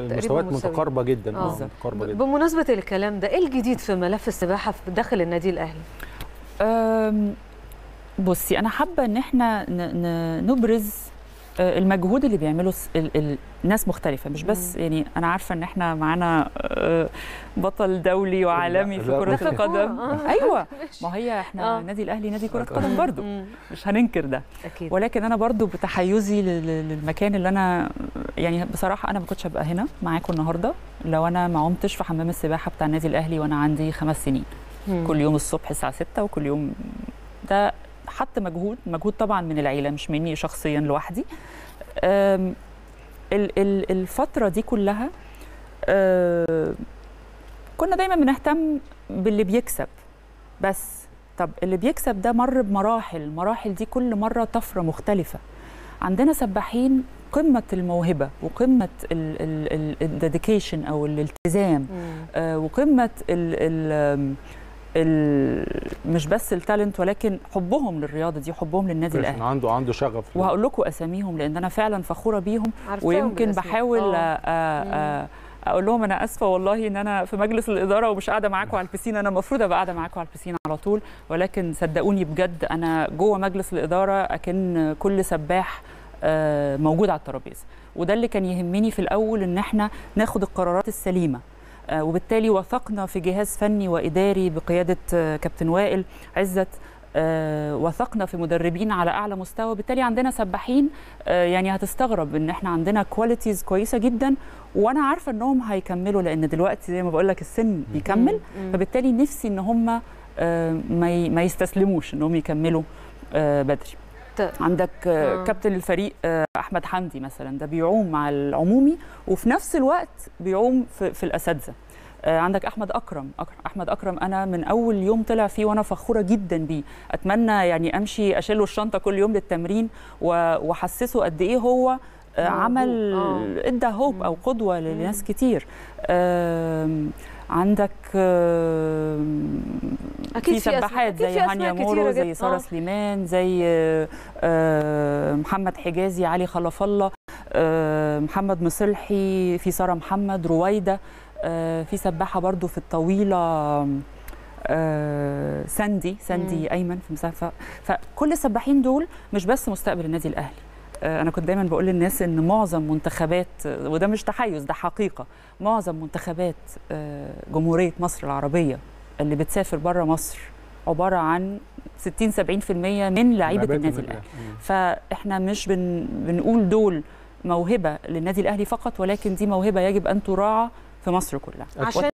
المستويات مساوية. متقاربه جدا آه. اه متقاربه جدا بمناسبه الكلام ده ايه الجديد في ملف السباحه في داخل النادي الاهلي أم، بصي انا حابه ان احنا ن- ن- نبرز آه، المجهود اللي بيعمله الس- ال- ال- ناس مختلفه مش بس يعني انا عارفه ان احنا معانا آه، بطل دولي وعالمي في لا، كره ده في الكورة، القدم آه. ايوه ماشي. ما هي احنا آه. النادي الاهلي نادي كره آه. قدم برضو مم. مش هننكر ده اكيد ولكن انا برضو بتحيزي لل- لل- للمكان اللي انا يعني بصراحه انا ما كنتش هبقى هنا معاكم النهارده لو انا ما عمتش في حمام السباحه بتاع النادي الاهلي وانا عندي خمس سنين مم. كل يوم الصبح الساعه 6 وكل يوم ده حط مجهود مجهود طبعا من العيله مش مني شخصيا لوحدي أم، ال- ال- الفتره دي كلها أم، كنا دايما بنهتم باللي بيكسب بس طب اللي بيكسب ده مر بمراحل المراحل دي كل مره طفره مختلفه عندنا سباحين قمه الموهبه وقمه الديديكيشن او الالتزام مم. آه، وقمه ال ال ال مش بس التالنت ولكن حبهم للرياضه دي وحبهم للنادي عشان الاهلي عنده عنده شغف وهقول لكم اساميهم لان انا فعلا فخوره بيهم عارفاهم ويمكن بالاسماء. بحاول آه. آه، آه، اقول لهم انا اسفه والله ان انا في مجلس الاداره ومش قاعده معاكم على البسين انا المفروض ابقى قاعده معاكم على البسين على طول ولكن صدقوني بجد انا جوه مجلس الاداره اكن كل سباح آه، موجود على الترابيزه وده اللي كان يهمني في الاول ان احنا ناخد القرارات السليمه آه، وبالتالي وثقنا في جهاز فني واداري بقياده آه، كابتن وائل عزت آه، وثقنا في مدربين على اعلى مستوى بالتالي عندنا سباحين آه، يعني هتستغرب ان احنا عندنا كواليتيز كويسه جدا وانا عارفه انهم هيكملوا لان دلوقتي زي ما بقول لك السن بيكمل مم. فبالتالي نفسي ان هم آه، ما ي- ما يستسلموش انهم يكملوا آه، بدري ت- عندك آه، آه. كابتن الفريق آه، احمد حمدي مثلا ده بيعوم مع العمومي وفي نفس الوقت بيعوم في, في الاساتذه آه، عندك احمد اكرم أك- احمد اكرم انا من اول يوم طلع فيه وانا فخوره جدا بيه اتمنى يعني امشي اشيله الشنطه كل يوم للتمرين و- واحسسه قد ايه هو آه، موهوب. عمل آه. ادى هوب او قدوه لناس كتير آم، عندك آم، أكيد في في أسماء- سباحات أكيد زي في هانيا أسماء كتيرة مورو جداً. زي ساره آه. سليمان زي آه، آه، محمد حجازي علي خلف الله آه، محمد مصلحي في ساره محمد رويده آه، في سباحه برضو في الطويله آه، ساندي ساندي مم. ايمن في مسافه فكل السباحين دول مش بس مستقبل النادي الاهلي آه، انا كنت دايما بقول للناس ان معظم منتخبات آه، وده مش تحيز ده حقيقه معظم منتخبات آه، جمهوريه مصر العربيه اللي بتسافر بره مصر عباره عن 60 70% من لعيبه النادي الاهلي مم. فاحنا مش بن بنقول دول موهبه للنادي الاهلي فقط ولكن دي موهبه يجب ان تراعى في مصر كلها عشان